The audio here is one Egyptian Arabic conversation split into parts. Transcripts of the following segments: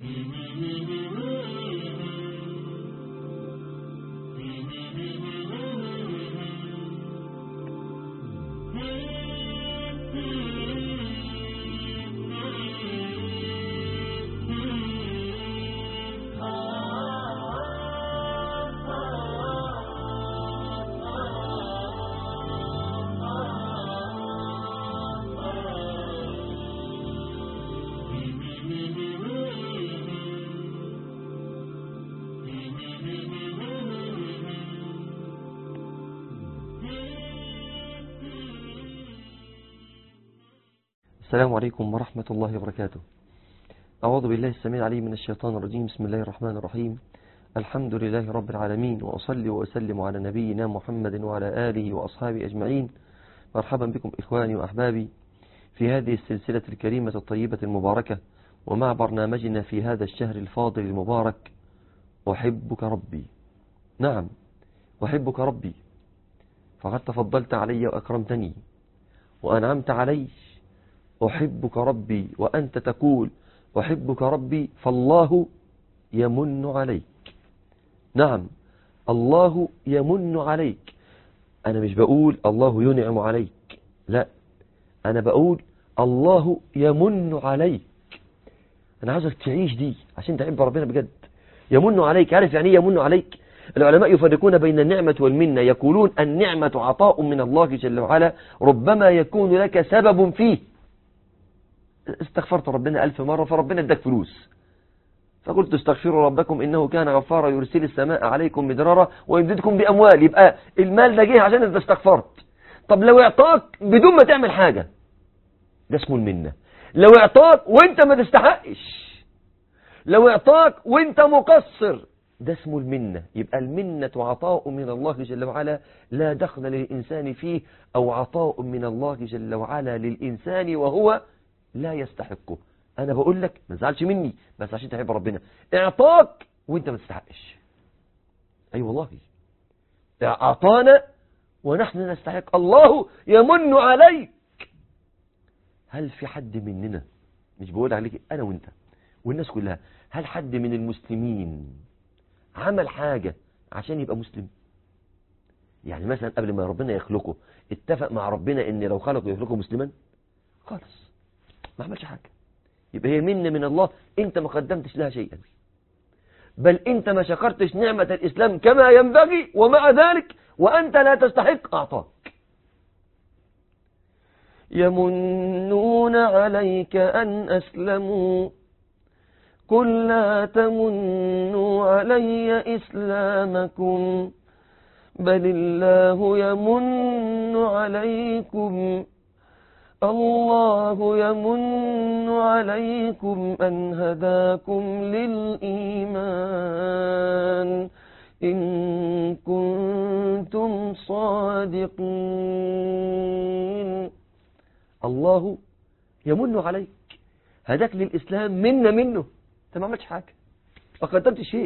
السلام عليكم ورحمة الله وبركاته أعوذ بالله السميع العليم من الشيطان الرجيم بسم الله الرحمن الرحيم الحمد لله رب العالمين وأصلي وأسلم على نبينا محمد وعلى آله وأصحابه أجمعين مرحبا بكم إخواني وأحبابي في هذه السلسلة الكريمة الطيبة المباركة ومع برنامجنا في هذا الشهر الفاضل المبارك أحبك ربي نعم أحبك ربي فقد تفضلت علي وأكرمتني وأنعمت علي أحبك ربي وأنت تقول أحبك ربي فالله يمن عليك نعم الله يمن عليك أنا مش بقول الله ينعم عليك لا أنا بقول الله يمن عليك أنا عايزك تعيش دي عشان تحب ربنا بجد يمن عليك عارف يعني ايه يمن عليك العلماء يفرقون بين النعمة والمنة يقولون النعمة عطاء من الله جل وعلا ربما يكون لك سبب فيه استغفرت ربنا ألف مرة فربنا اداك فلوس فقلت استغفروا ربكم إنه كان غفارا يرسل السماء عليكم مدرارا ويمددكم بأموال يبقى المال ده جه عشان انت استغفرت طب لو اعطاك بدون ما تعمل حاجة ده اسمه المنة لو اعطاك وانت ما تستحقش لو اعطاك وانت مقصر ده اسمه المنة يبقى المنة عطاء من الله جل وعلا لا دخل للإنسان فيه أو عطاء من الله جل وعلا للإنسان وهو لا يستحقه أنا بقول لك ما تزعلش مني بس عشان تحب ربنا اعطاك وانت ما تستحقش أي أيوة والله أعطانا ونحن نستحق الله يمن عليك هل في حد مننا مش بقول عليك أنا وانت والناس كلها هل حد من المسلمين عمل حاجة عشان يبقى مسلم يعني مثلا قبل ما ربنا يخلقه اتفق مع ربنا ان لو خلقه يخلقه مسلما خالص ما عملش حاجة يبقى هي منة من الله انت ما قدمتش لها شيئا بل انت ما شكرتش نعمة الاسلام كما ينبغي ومع ذلك وانت لا تستحق اعطاك يمنون عليك ان اسلموا قل لا تمنوا علي إسلامكم بل الله يمن عليكم الله يمن عليكم أن هداكم للإيمان إن كنتم صادقين الله يمن عليك هداك للإسلام منا منه انت ما عملتش حاجة ما قدمتش شيء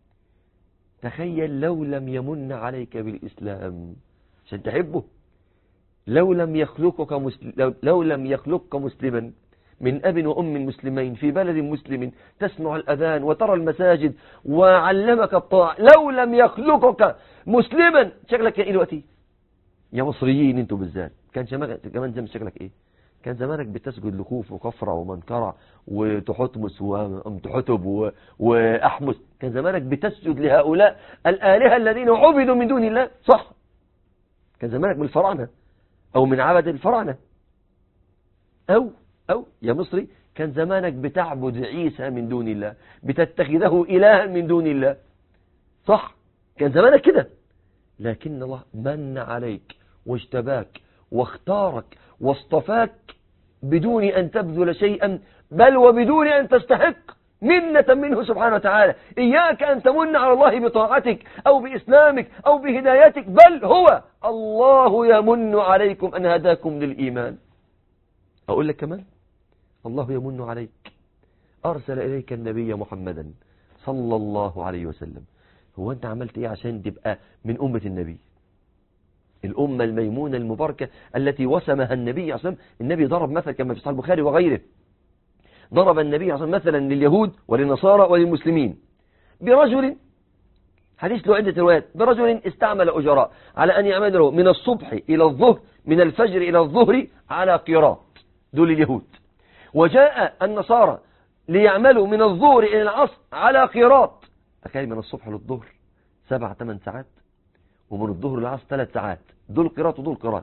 تخيل لو لم يمن عليك بالإسلام عشان تحبه لو لم يخلقك مسل... لو... لو لم يخلقك مسلما من أب وأم مسلمين في بلد مسلم تسمع الأذان وترى المساجد وعلمك الطاعة لو لم يخلقك مسلما شكلك ايه دلوقتي يا مصريين انتوا بالذات كان شمالك كمان زي شكلك ايه كان زمانك بتسجد لخوف وكفرة ومنكرة وتحتمس وتحتب و... وأحمس كان زمانك بتسجد لهؤلاء الآلهة الذين عبدوا من دون الله صح كان زمانك من الفراعنة أو من عبد الفراعنة أو أو يا مصري كان زمانك بتعبد عيسى من دون الله بتتخذه إلها من دون الله صح كان زمانك كده لكن الله من عليك واجتباك واختارك واصطفاك بدون أن تبذل شيئا بل وبدون أن تستحق منة منه سبحانه وتعالى إياك أن تمن على الله بطاعتك أو بإسلامك أو بهدايتك بل هو الله يمن عليكم أن هداكم للإيمان أقول لك كمان الله يمن عليك أرسل إليك النبي محمدا صلى الله عليه وسلم هو أنت عملت إيه عشان تبقى من أمة النبي الأمة الميمونة المباركة التي وسمها النبي عليه النبي ضرب مثل كما في صحيح البخاري وغيره ضرب النبي صلى الله عليه وسلم مثلا لليهود وللنصارى وللمسلمين برجل حديث له عدة روايات برجل استعمل أجراء على أن يعملوا من الصبح إلى الظهر من الفجر إلى الظهر على قيراط دول اليهود وجاء النصارى ليعملوا من الظهر إلى العصر على قيراط تخيل من الصبح للظهر سبع ثمان ساعات ومن الظهر للعصر ثلاث ساعات دول قيراط ودول قيراط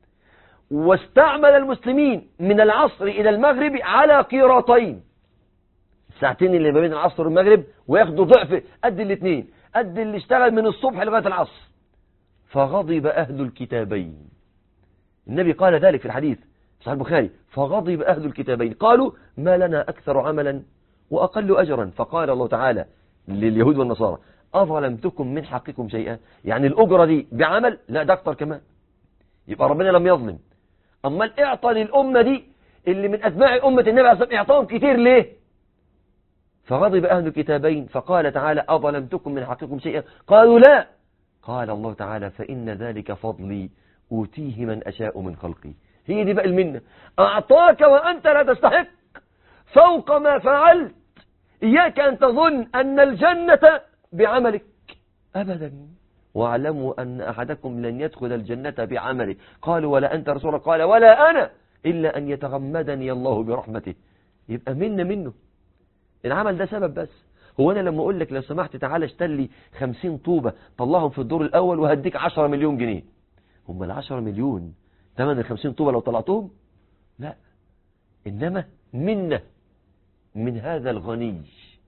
واستعمل المسلمين من العصر إلى المغرب على قيراطين الساعتين اللي ما بين العصر والمغرب وياخدوا ضعف قد الاثنين قد اللي اشتغل من الصبح لغاية العصر فغضب أهل الكتابين النبي قال ذلك في الحديث صحيح البخاري فغضب أهل الكتابين قالوا ما لنا أكثر عملا وأقل أجرا فقال الله تعالى لليهود والنصارى أظلمتكم من حقكم شيئا يعني الأجرة دي بعمل لا ده أكتر كمان يبقى ربنا لم يظلم أما الإعطى للأمة دي اللي من أتباع أمة النبي عليه الصلاة والسلام إعطاهم كتير ليه فغضب أهل الكتابين فقال تعالى أظلمتكم من حقكم شيئا قالوا لا قال الله تعالى فإن ذلك فضلي أوتيه من أشاء من خلقي هي دي بقى المنة أعطاك وأنت لا تستحق فوق ما فعلت إياك أن تظن أن الجنة بعملك أبدا واعلموا أن أحدكم لن يدخل الجنة بعمله قالوا ولا أنت رسول الله قال ولا أنا إلا أن يتغمدني الله برحمته يبقى منا منه العمل ده سبب بس هو أنا لما أقول لك لو سمحت تعالى اشتري 50 طوبة طلعهم في الدور الأول وهديك 10 مليون جنيه هم ال 10 مليون ثمن ال 50 طوبة لو طلعتهم لا إنما منة من هذا الغني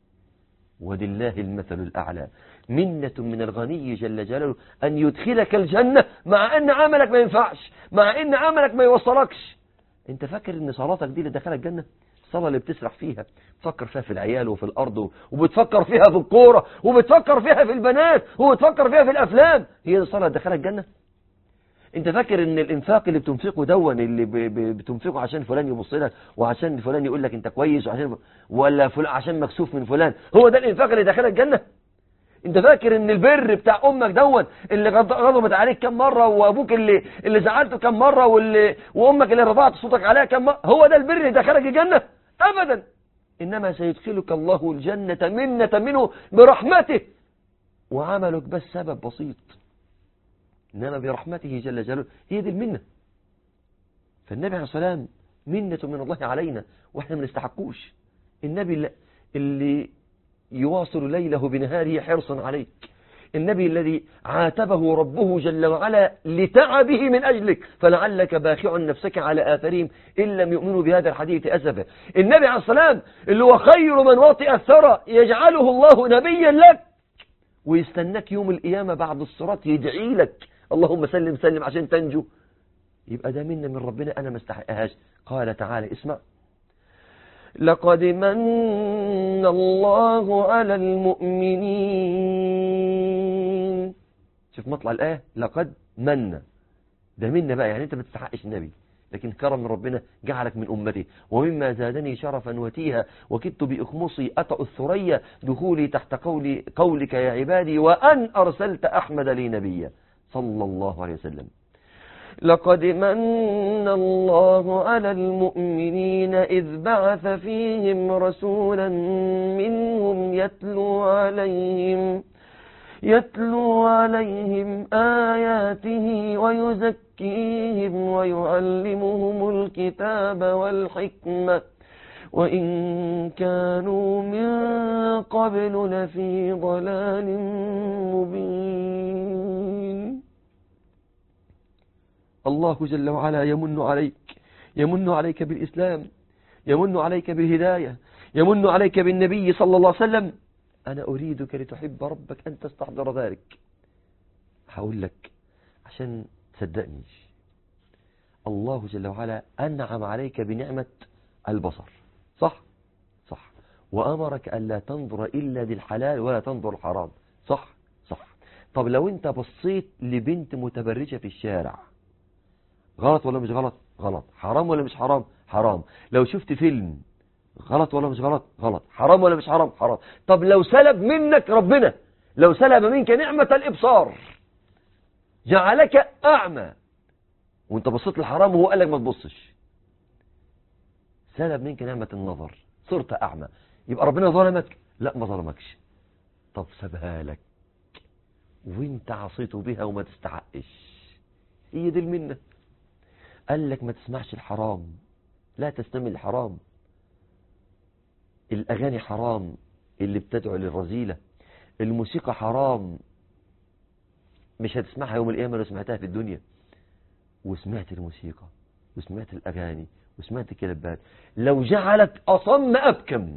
ولله المثل الأعلى منة من الغني جل جلاله أن يدخلك الجنة مع أن عملك ما ينفعش مع أن عملك ما يوصلكش أنت فاكر أن صلاتك دي اللي دخلك الجنة الصلاة اللي بتسرح فيها تفكر فيها في العيال وفي الأرض وبتفكر فيها في الكورة وبتفكر فيها في البنات وبتفكر فيها في الأفلام هي دي الصلاة اللي دخلك الجنة انت فاكر ان الانفاق اللي بتنفقه دون اللي ب- ب- بتنفقه عشان فلان يبص لك وعشان فلان يقول لك انت كويس وعشان ولا فلان عشان مكسوف من فلان هو ده الانفاق اللي دخلك الجنه انت فاكر ان البر بتاع امك دون اللي غض- غضبت عليك كم مره وابوك اللي اللي زعلته كم مره واللي وامك اللي رفعت صوتك عليها كم مره هو ده البر اللي دخلك الجنه ابدا انما سيدخلك الله الجنه منه منه برحمته وعملك بس سبب بسيط إنما برحمته جل جلاله هي دي المنة فالنبي عليه الصلاة والسلام منة من الله علينا وإحنا ما نستحقوش النبي اللي- اللي يواصل ليله بنهاره حرصا عليك النبي الذي عاتبه ربه جل وعلا لتعبه من أجلك فلعلك باخع نفسك آثارهم آثارهم إن لم يؤمنوا بهذا الحديث أسفا النبي عليه الصلاة والسلام اللي هو خير من وطئ الثرى يجعله الله نبيا لك ويستناك يوم القيامة بعد الصراط يدعي لك اللهم سلم سلم عشان تنجو يبقى ده منا من ربنا أنا ما استحقهاش قال تعالى اسمع لقد من الله على المؤمنين شوف مطلع الآية لقد من ده منا بقى يعني انت ما تستحقش النبي لكن كرم من ربنا جعلك من أمته ومما زادني شرفا وتيها وكدت بإخمصي أطأ الثريا دخولي تحت قولي قولك يا عبادي وأن أرسلت أحمد لي نبيا صلى الله عليه وسلم لقد من الله على المؤمنين إذ بعث فيهم رسولا منهم يتلو عليهم يتلو عليهم آياته ويزكيهم ويعلمهم الكتاب والحكمة وإن كانوا من قبل لفي ضلال مبين الله جل وعلا يمن عليك يمن عليك بالإسلام يمن عليك بالهداية يمن عليك بالنبي صلى الله عليه وسلم أنا أريدك لتحب ربك أن تستحضر ذلك هقول لك عشان تصدقني الله جل وعلا أنعم عليك بنعمة البصر صح صح وأمرك ألا تنظر إلا للحلال ولا تنظر الحرام صح صح طب لو أنت بصيت لبنت متبرجة في الشارع غلط ولا مش غلط غلط حرام ولا مش حرام حرام لو شفت فيلم غلط ولا مش غلط غلط حرام ولا مش حرام حرام طب لو سلب منك ربنا لو سلب منك نعمة الإبصار جعلك أعمى وانت بصيت للحرام وهو قال لك ما تبصش سلب منك نعمة النظر صرت أعمى يبقى ربنا ظلمك لا ما ظلمكش طب سابها لك وانت عصيته بها وما تستحقش هي دي المنة قال لك ما تسمعش الحرام لا تستمع الحرام الأغاني حرام اللي بتدعو للرذيلة الموسيقى حرام مش هتسمعها يوم القيامة لو سمعتها في الدنيا وسمعت الموسيقى وسمعت الأغاني وسمعت الكلبات لو جعلك أصم أبكم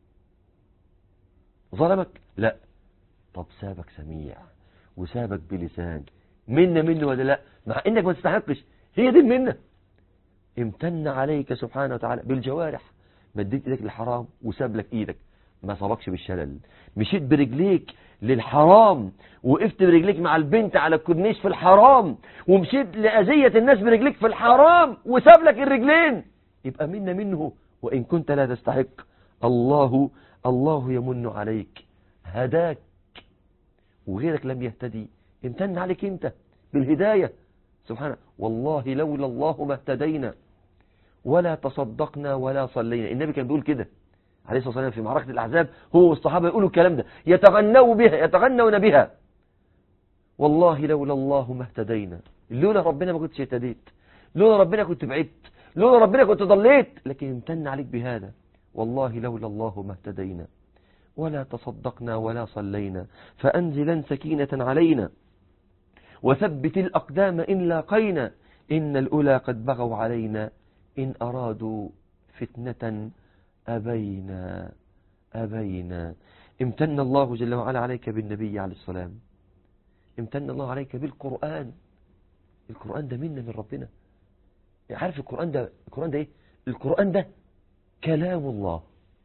ظلمك لا طب سابك سميع وسابك بلسان منا منه ولا لا مع انك ما تستحقش هي دي المنه امتن عليك سبحانه وتعالى بالجوارح مديت ايدك للحرام وساب لك ايدك ما صابكش بالشلل مشيت برجليك للحرام وقفت برجليك مع البنت على الكورنيش في الحرام ومشيت لأذية الناس برجليك في الحرام وساب لك الرجلين يبقى منا منه وإن كنت لا تستحق الله الله يمن عليك هداك وغيرك لم يهتدي امتن عليك انت بالهداية سبحانه والله لولا الله ما اهتدينا ولا تصدقنا ولا صلينا النبي كان بيقول كده عليه الصلاة والسلام في معركة الأحزاب هو والصحابة يقولوا الكلام ده يتغنوا بها يتغنون بها والله لولا الله ما اهتدينا لولا ربنا ما كنتش اهتديت لولا ربنا كنت بعدت لولا ربنا كنت ضليت لكن امتن عليك بهذا والله لولا الله ما اهتدينا ولا تصدقنا ولا صلينا فأنزلا سكينة علينا وثبت الأقدام إن لاقينا إن الأولى قد بغوا علينا إن أرادوا فتنة أبينا أبينا امتن الله جل وعلا عليك بالنبي عليه السلام امتن الله عليك بالقرآن القرآن ده منا من ربنا عارف القرآن ده القرآن ده ايه القرآن ده كلام الله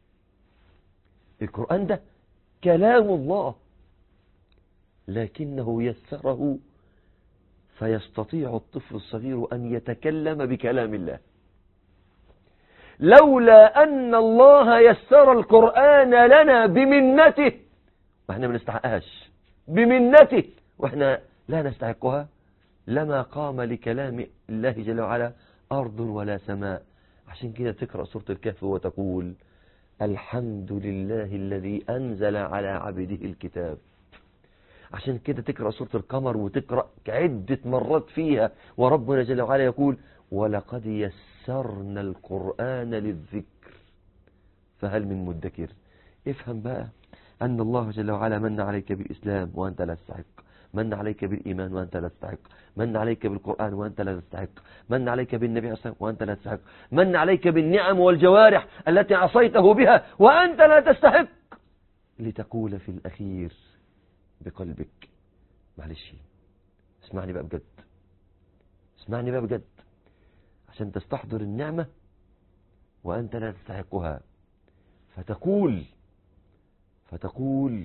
القرآن ده كلام الله لكنه يسره فيستطيع الطفل الصغير أن يتكلم بكلام الله لولا أن الله يسر القرآن لنا بمنته وإحنا ما نستحقهاش بمنته وإحنا لا نستحقها لما قام لكلام الله جل وعلا أرض ولا سماء عشان كده تقرأ سورة الكهف وتقول الحمد لله الذي أنزل على عبده الكتاب عشان كده تقرأ سورة القمر وتقرأ عدة مرات فيها وربنا جل وعلا يقول ولقد يسرنا القرآن للذكر فهل من مدكر افهم بقى أن الله جل وعلا من عليك بالإسلام وأنت لا تستحق من عليك بالإيمان وأنت لا تستحق من عليك بالقرآن وأنت لا تستحق من عليك بالنبي عليه الصلاة وأنت لا تستحق من عليك بالنعم والجوارح التي عصيته بها وأنت لا تستحق لتقول في الأخير بقلبك معلش اسمعني بقى بجد اسمعني بقى بجد عشان تستحضر النعمة وأنت لا تستحقها فتقول فتقول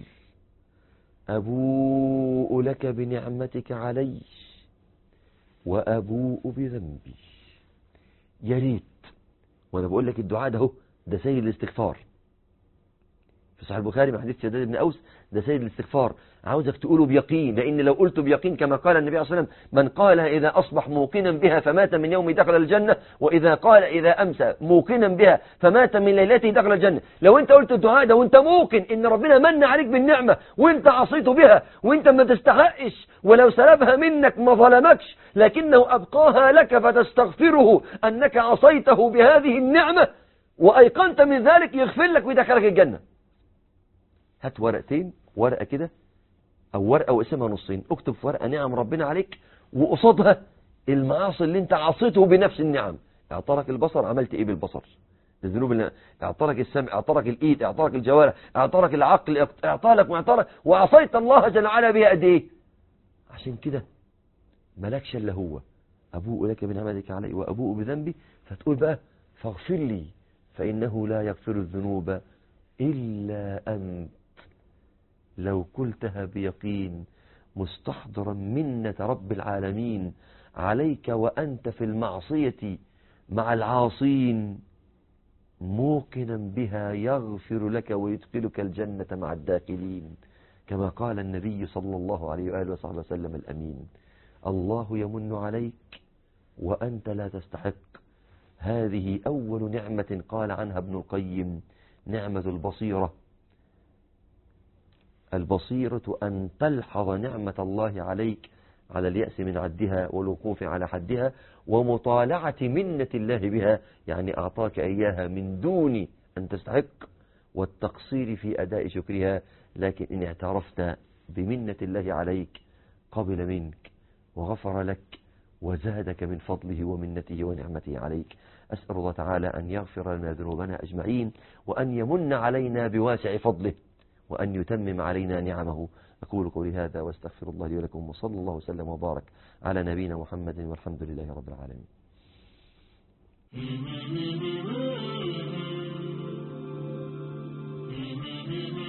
أبوء لك بنعمتك علي وأبوء بذنبي يا ريت وأنا بقول لك الدعاء ده هو ده سيد الاستغفار في صحيح البخاري من حديث شداد بن أوس ده سيد الاستغفار عاوزك تقوله بيقين لأن لو قلته بيقين كما قال النبي عليه الصلاة والسلام من قالها إذا أصبح موقنا بها فمات من يوم دخل الجنة وإذا قال إذا أمسى موقنا بها فمات من ليلته دخل الجنة لو أنت قلت الدعاء ده وأنت موقن إن ربنا من عليك بالنعمة وأنت عصيت بها وأنت ما تستحقش ولو سلبها منك ما ظلمكش لكنه أبقاها لك فتستغفره أنك عصيته بهذه النعمة وأيقنت من ذلك يغفر لك ويدخلك الجنة هات ورقتين ورقة كده أو ورقة وقسمها نصين اكتب في ورقة نعم ربنا عليك وقصادها المعاصي اللي انت عصيته بنفس النعم اعطرك البصر عملت ايه بالبصر الذنوب اللي اعطرك السمع اعطرك الايد اعطرك الجوارح اعطرك العقل اعطالك واعطرك وعصيت الله جل وعلا بها قد ايه عشان كده ملكش الا هو ابوء لك بنعمتك علي وابوء بذنبي فتقول بقى فاغفر لي فانه لا يغفر الذنوب الا انت لو قلتها بيقين مستحضرا منة رب العالمين عليك وأنت في المعصية مع العاصين موقنا بها يغفر لك ويدخلك الجنة مع الداخلين كما قال النبي صلى الله عليه وآله وصحبه وسلم الأمين الله يمن عليك وأنت لا تستحق هذه أول نعمة قال عنها ابن القيم نعمة البصيرة البصيرة أن تلحظ نعمة الله عليك على اليأس من عدها والوقوف على حدها ومطالعة منة الله بها يعني أعطاك إياها من دون أن تستحق والتقصير في أداء شكرها لكن إن اعترفت بمنة الله عليك قبل منك وغفر لك وزادك من فضله ومنته ونعمته عليك أسأل الله تعالى أن يغفر لنا ذنوبنا أجمعين وأن يمن علينا بواسع فضله وأن يتمم علينا نعمه أقول قولي هذا واستغفر الله لي ولكم وصلى الله وسلم وبارك على نبينا محمد والحمد لله رب العالمين Mm-hmm.